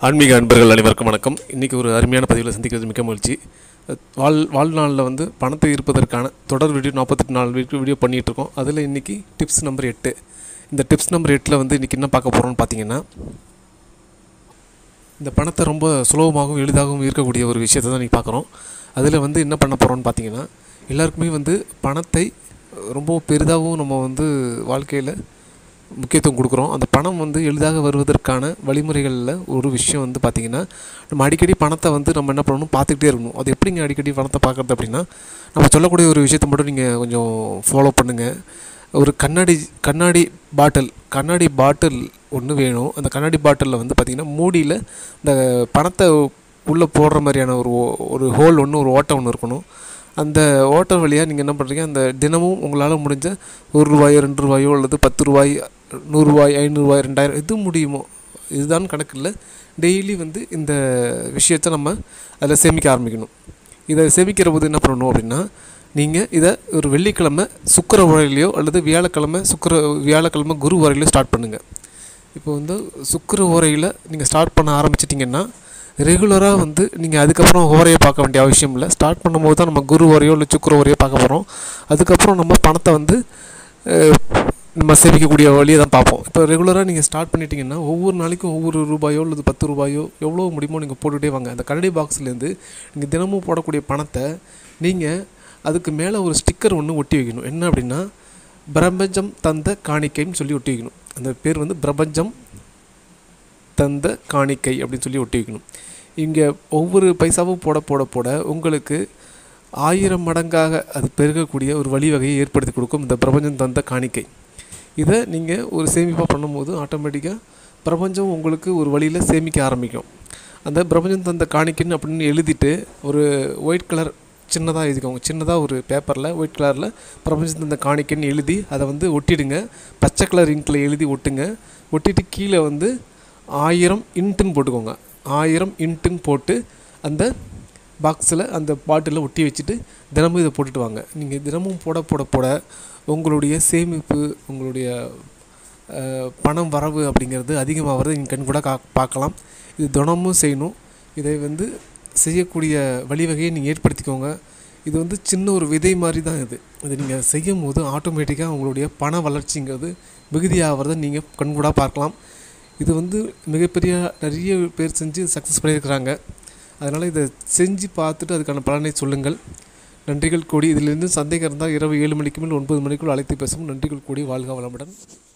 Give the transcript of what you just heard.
ஆன்மீக அன்பர்கள் அனைவருக்கும் வணக்கம் இன்றைக்கி ஒரு அருமையான பதிவில் சந்திக்கிறது மிக்க மகிழ்ச்சி வாழ் வாழ்நாளில் வந்து பணத்தை ஈர்ப்பதற்கான தொடர் வீடியோ நாற்பத்தெட்டு நாள் வீடியோ வீடியோ பண்ணிகிட்ருக்கோம் அதில் இன்றைக்கி டிப்ஸ் நம்பர் எட்டு இந்த டிப்ஸ் நம்பர் எட்டில் வந்து இன்றைக்கி என்ன பார்க்க போகிறோம்னு பார்த்தீங்கன்னா இந்த பணத்தை ரொம்ப சுலபமாகவும் எளிதாகவும் ஈர்க்கக்கூடிய ஒரு விஷயத்தை தான் இன்றைக்கி பார்க்குறோம் அதில் வந்து என்ன பண்ண போகிறோம்னு பார்த்தீங்கன்னா எல்லாருக்குமே வந்து பணத்தை ரொம்ப பெரிதாகவும் நம்ம வந்து வாழ்க்கையில் முக்கியத்துவம் கொடுக்குறோம் அந்த பணம் வந்து எளிதாக வருவதற்கான வழிமுறைகளில் ஒரு விஷயம் வந்து பார்த்திங்கன்னா நம்ம அடிக்கடி பணத்தை வந்து நம்ம என்ன பண்ணணும் பார்த்துக்கிட்டே இருக்கணும் அது எப்படிங்க அடிக்கடி பணத்தை பார்க்குறது அப்படின்னா நம்ம சொல்லக்கூடிய ஒரு விஷயத்தை மட்டும் நீங்கள் கொஞ்சம் ஃபாலோ பண்ணுங்கள் ஒரு கண்ணாடி கண்ணாடி பாட்டில் கண்ணாடி பாட்டில் ஒன்று வேணும் அந்த கண்ணாடி பாட்டிலில் வந்து பார்த்திங்கன்னா மூடியில் இந்த பணத்தை உள்ளே போடுற மாதிரியான ஒரு ஓ- ஒரு ஹோல் ஒன்று ஒரு ஓட்டை ஒன்று இருக்கணும் அந்த ஓட்டை வழியாக நீங்கள் என்ன பண்ணுறீங்க அந்த தினமும் உங்களால் முடிஞ்ச ஒரு ரூபாயோ ரெண்டு ரூபாயோ அல்லது பத்து ரூபாய் நூறுரூவாய் ஐநூறுரூவாய் ரெண்டாயிரம் எது முடியுமோ இதுதான் கணக்கு இல்லை டெய்லி வந்து இந்த விஷயத்தை நம்ம அதில் சேமிக்க ஆரம்பிக்கணும் இதை சேமிக்கிற போது என்ன பண்ணணும் அப்படின்னா நீங்கள் இதை ஒரு வெள்ளிக்கிழமை சுக்கிர உரையிலையோ அல்லது வியாழக்கிழமை சுக்கிர வியாழக்கிழமை குரு உரையிலையோ ஸ்டார்ட் பண்ணுங்கள் இப்போ வந்து சுக்கிர ஓரையில் நீங்கள் ஸ்டார்ட் பண்ண ஆரம்பிச்சிட்டிங்கன்னா ரெகுலராக வந்து நீங்கள் அதுக்கப்புறம் ஓரையை பார்க்க வேண்டிய அவசியம் இல்லை ஸ்டார்ட் பண்ணும்போது தான் நம்ம குரு ஓரையோ இல்லை சுக்கிர ஓரையோ பார்க்க போகிறோம் அதுக்கப்புறம் நம்ம பணத்தை வந்து அஹ், நம்ம சேமிக்கக்கூடிய வழியை தான் பார்ப்போம் இப்போ ரெகுலராக நீங்கள் ஸ்டார்ட் பண்ணிட்டீங்கன்னா ஒவ்வொரு நாளைக்கும் ஒவ்வொரு ரூபாயோ அல்லது பத்து ரூபாயோ எவ்வளோ முடியுமோ நீங்கள் போட்டுகிட்டே வாங்க அந்த கரடி பாக்ஸ்லேருந்து நீங்கள் தினமும் போடக்கூடிய பணத்தை நீங்கள் அதுக்கு மேலே ஒரு ஸ்டிக்கர் ஒன்று ஒட்டி வைக்கணும் என்ன அப்படின்னா பிரபஞ்சம் தந்த காணிக்கைன்னு சொல்லி ஒட்டி வைக்கணும் அந்த பேர் வந்து பிரபஞ்சம் தந்த காணிக்கை அப்படின்னு சொல்லி ஒட்டி வைக்கணும் இங்கே ஒவ்வொரு பைசாவும் போட போட போட உங்களுக்கு ஆயிரம் மடங்காக அது பெருகக்கூடிய ஒரு வழிவகையை ஏற்படுத்தி கொடுக்கும் இந்த பிரபஞ்சம் தந்த காணிக்கை இதை நீங்கள் ஒரு சேமிப்பாக பண்ணும்போது ஆட்டோமேட்டிக்காக பிரபஞ்சம் உங்களுக்கு ஒரு வழியில் சேமிக்க ஆரம்பிக்கும் அந்த பிரபஞ்சம் தந்த காணிக்கைன்னு அப்படின்னு எழுதிட்டு ஒரு ஒயிட் கலர் சின்னதாக எழுதிக்கோங்க சின்னதாக ஒரு பேப்பரில் ஒயிட் கலரில் பிரபஞ்சம் தந்த காணிக்கைன்னு எழுதி அதை வந்து ஒட்டிடுங்க பச்சை கலர் இங்கில் எழுதி ஒட்டுங்க ஒட்டிட்டு கீழே வந்து ஆயிரம் இன்ட்டுன்னு போட்டுக்கோங்க ஆயிரம் இன்ட்டுன்னு போட்டு அந்த பாக்ஸில் அந்த பாட்டிலில் ஒட்டி வச்சுட்டு தினமும் இதை போட்டுட்டு வாங்க நீங்கள் தினமும் போட போட போட உங்களுடைய சேமிப்பு உங்களுடைய அஹ், பணம் வரவு அப்படிங்கிறது அதிகமாகிறது நீங்கள் கண் கூட கா பார்க்கலாம் இது தினமும் செய்யணும் இதை வந்து செய்யக்கூடிய வழிவகையை நீங்கள் ஏற்படுத்திக்கோங்க இது வந்து சின்ன ஒரு விதை மாதிரி தான் இது இது நீங்கள் செய்யும் போது ஆட்டோமேட்டிக்காக உங்களுடைய பண வளர்ச்சிங்கிறது மிகுதியாகிறத நீங்கள் கண்கூடாக பார்க்கலாம் இது வந்து மிகப்பெரிய நிறைய பேர் செஞ்சு சக்ஸஸ் பண்ணியிருக்கிறாங்க அதனால் இதை செஞ்சு பார்த்துட்டு அதுக்கான பலனை சொல்லுங்கள் நன்றிகள் கூடி இதிலிருந்து சந்தேகம் இருந்தால் இரவு ஏழு மணிக்கு மேல் ஒன்பது மணிக்குள் அழைத்து பேசவும் நன்றிகள் கூடி வாழ்க வளமுடன்